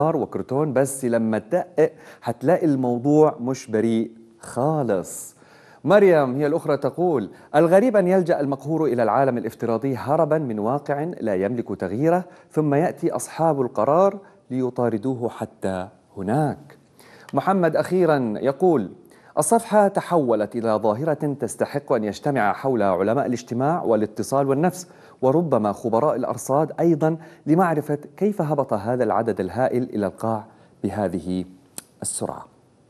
وكرتون بس لما تدقق هتلاقي الموضوع مش بريء خالص مريم هي الأخرى تقول الغريب أن يلجأ المقهور إلى العالم الافتراضي هربا من واقع لا يملك تغييره ثم يأتي أصحاب القرار ليطاردوه حتى هناك محمد أخيرا يقول الصفحة تحولت إلى ظاهرة تستحق أن يجتمع حولها علماء الاجتماع والاتصال والنفس وربما خبراء الأرصاد أيضا لمعرفة كيف هبط هذا العدد الهائل إلى القاع بهذه السرعة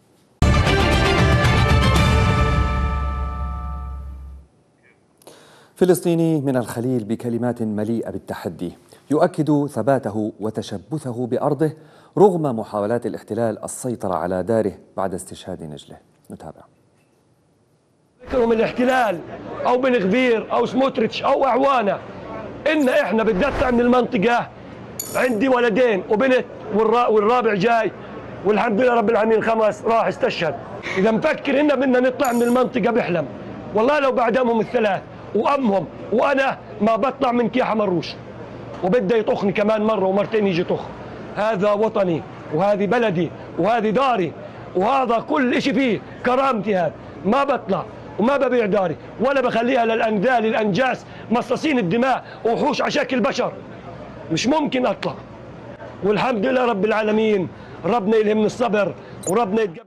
فلسطيني من الخليل بكلمات مليئة بالتحدي يؤكد ثباته وتشبثه بأرضه رغم محاولات الاحتلال السيطرة على داره بعد استشهاد نجله نتابع فكرهم الاحتلال او بن غبير او سموتريتش او اعوانه ان احنا بندفع من المنطقه عندي ولدين وبنت والرا- والرابع جاي والحمد لله رب العالمين الخمس راح استشهد اذا مفكر ان بدنا نطلع من المنطقه بحلم والله لو بعد امهم الثلاث وامهم وانا ما بطلع من كيحة مروش وبده يطخني كمان مره ومرتين يجي طخ هذا وطني وهذه بلدي وهذه داري وهذا كل إشي فيه كرامتي هذا ما بطلع وما ببيع داري ولا بخليها للأنذال الأنجاس مصاصين الدماء وحوش عشاك البشر مش ممكن أطلع والحمد لله رب العالمين ربنا يلهمني الصبر وربنا يتقبل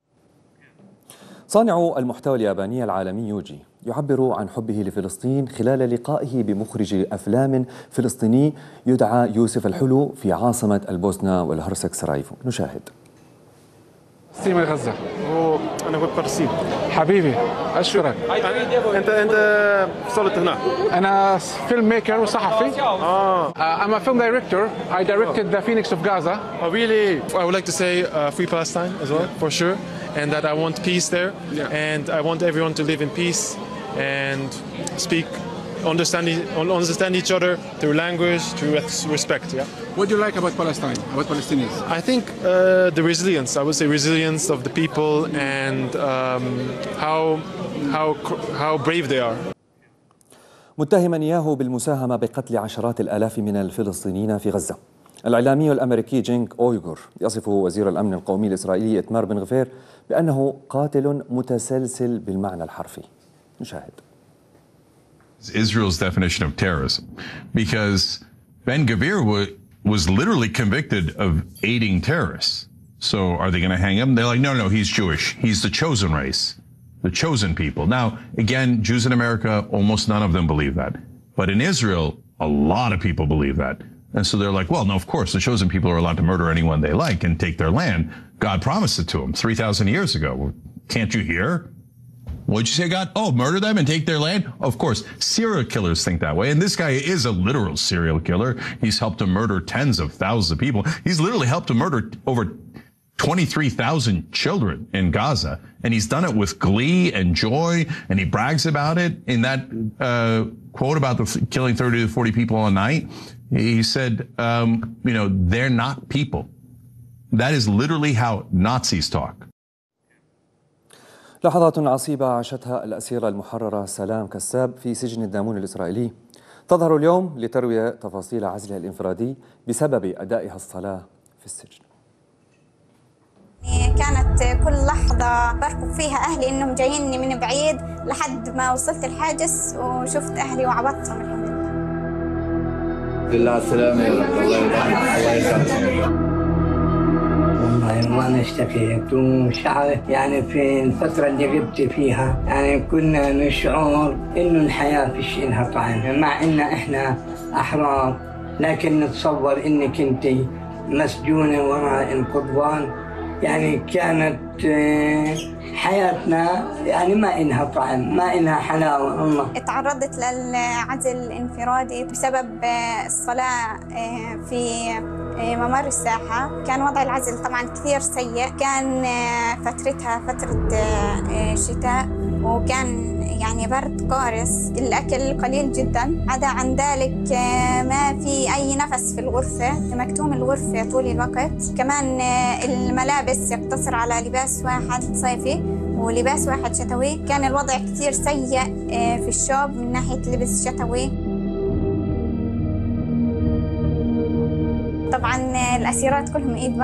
صانع المحتوى الياباني العالمي يوجي يعبر عن حبه لفلسطين خلال لقائه بمخرج أفلام فلسطيني يدعى يوسف الحلو في عاصمة البوسنة والهرسك سراييفو نشاهد فلسطين من غزة انا كنت فلسطين حبيبي أشكرك انت انت وصلت هناك أنا فيلم ميكر وصحفي اه Uh, I'm a film director. I directed The Phoenix of Gaza. oh really I would like to say uh, free Palestine as well, for sure, and that I want peace there, and I want everyone to live in peace and speak, understand, e- understand each other through language, through res- respect. Yeah, What do you like about Palestine, about Palestinians? I think uh, the resilience. I would say resilience of the people and um, how how cr- how brave they are. متهما إياه بالمساهمة بقتل عشرات الآلاف من الفلسطينيين في غزة الإعلامي الأمريكي جينك أويغور يصف وزير الأمن القومي الإسرائيلي إتمار بن غفير بأنه قاتل متسلسل بالمعنى الحرفي نشاهد Israel's definition of terrorism because Ben Gavir wa- was literally convicted of aiding terrorists. So are they going to hang him? They're like, no, no, he's Jewish. He's the chosen race, the chosen people. Now, again, Jews in America, almost none of them believe that. But in Israel, a lot of people believe that. And so they're like, well, no, of course, the chosen people are allowed to murder anyone they like and take their land. God promised it to them 3,000 years ago. Can't you hear? What'd you say, God? Oh, murder them and take their land? Of course, serial killers think that way. And this guy is a literal serial killer. He's helped to murder tens of thousands of people. He's literally helped to murder over 23,000 children in Gaza. And he's done it with glee and joy. And he brags about it in that uh, quote about the f- killing 30 to 40 people a night. He said, um, you know, they're not people. That is literally how Nazis talk. لحظات عصيبة عاشتها الأسيرة المحررة سلام كساب في سجن الدامون الإسرائيلي تظهر اليوم لتروي تفاصيل عزلها الانفرادي بسبب أدائها الصلاة في السجن كانت كل لحظة بركض فيها أهلي إنهم جاييني من بعيد لحد ما وصلت الحاجز وشفت أهلي وعبطتهم الحمد لله لله السلامة يا رب الله يرحمك الله يسامحك والله ما أنا اشتكيت وشعرت يعني في الفترة اللي غبت فيها يعني كنا نشعر إنه الحياة فيش إلها طعم مع إن إحنا أحرار لكن نتصور إنك أنت مسجونة وراء القضبان يعني كانت آه، حياتنا يعني ما إلها طعم ما إلها حلاوة الله تعرضت للعزل الانفرادي بسبب آه، الصلاة آه، في آه، ممر الساحة كان وضع العزل طبعا كثير سيء كان آه، فترتها فترة آه، آه، شتاء وكان يعني برد قارس الأكل قليل جدا عدا عن ذلك آه، ما في أي نفس في الغرفة مكتوم الغرفة طول الوقت كمان آه، الملابس يقتصر على لباس واحد صيفي ولباس واحد شتوي كان الوضع كثير سيء آه، في الشوب من ناحية لبس شتوي طبعا الأسيرات كلهم إيد